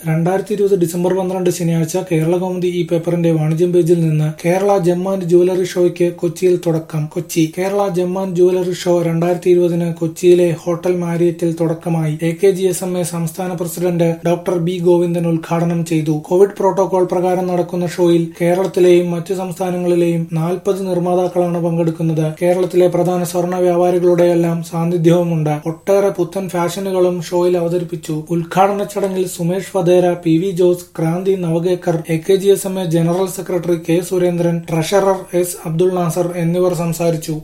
രണ്ടായിരത്തി ഇരുപത് ഡിസംബർ പന്ത്രണ്ട് ശനിയാഴ്ച കേരള കൗമുദി ഈ പേപ്പറിന്റെ വാണിജ്യം പേജിൽ നിന്ന് കേരള ജെം ആൻഡ് ജുവലറി ഷോയ്ക്ക് കൊച്ചിയിൽ തുടക്കം Kochi Kerala gem and jewellery show രണ്ടായിരത്തി ഇരുപതിന് കൊച്ചിയിലെ ഹോട്ടൽ മാരിയറ്റിൽ തുടക്കമായി A K G S M A സംസ്ഥാന പ്രസിഡന്റ് ഡോക്ടർ ബി ഗോവിന്ദൻ ഉദ്ഘാടനം ചെയ്തു കോവിഡ് പ്രോട്ടോകോൾ പ്രകാരം നടക്കുന്ന ഷോയിൽ കേരളത്തിലെയും മറ്റു സംസ്ഥാനങ്ങളിലെയും നാൽപ്പത് നിർമ്മാതാക്കളാണ് പങ്കെടുക്കുന്നത് കേരളത്തിലെ പ്രധാന സ്വർണ്ണ വ്യാപാരികളുടെയെല്ലാം സാന്നിധ്യവുമുണ്ട് ഒട്ടേറെ പുത്തൻ ഫാഷനുകളും ഷോയിൽ അവതരിപ്പിച്ചു ഉദ്ഘാടന ചടങ്ങിൽ Sumesh Vadhera P V Jose Kranti Navakekar A K G S M A general secretary K Surendran treasurer S Abdul Nasar എന്നിവർ സംസാരിച്ചു